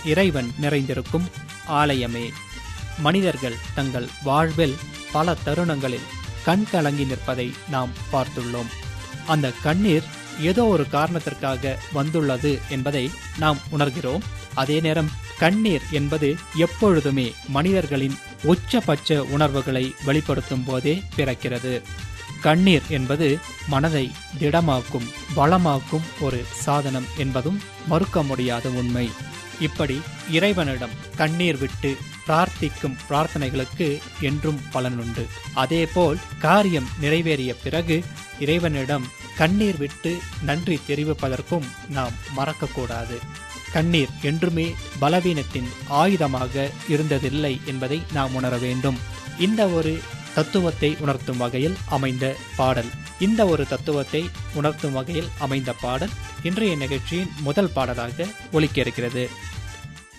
இறைவன் நிறைந்திருக்கும் ஆலயமே மனிதர்கள் தங்கள் வாழ்வில் பல தருணங்களில் கண் கலங்கி நிற்பதை நாம் பார்த்துள்ளோம் அந்த கண்ணீர் ஏதோ ஒரு காரணத்திற்காக வந்துள்ளது என்பதை நாம் உணர்கிறோம் அதே நேரம் கண்ணீர் என்பது எப்பொழுதுமே மனிதர்களின் உச்சபட்ச உணர்வுகளை வெளிப்படுத்தும் போதே பிறக்கிறது கண்ணீர் என்பது மனதை திடமாக்கும் பலமாக்கும் ஒரு சாதனம் என்பதும் மறுக்க முடியாத உண்மை இப்படி இறைவனிடம் கண்ணீர் விட்டு பிரார்த்திக்கும் பிரார்த்தனைகளுக்கு என்றும் பலனுண்டு அதேபோல் காரியம் நிறைவேறிய பிறகு இறைவனிடம் கண்ணீர் விட்டு நன்றி தெரிவிப்பதற்கும் நாம் மறக்கக்கூடாது கண்ணீர் என்றுமே பலவீனத்தின் ஆயுதமாக இருந்ததில்லை என்பதை நாம் உணர வேண்டும் இந்த ஒரு தத்துவத்தை உணர்த்தும் வகையில் அமைந்த பாடல் இந்த ஒரு தத்துவத்தை உணர்த்தும் வகையில் அமைந்த பாடல் இன்றைய நிகழ்ச்சியின் முதல் பாடலாக ஒலிக்க இருக்கிறது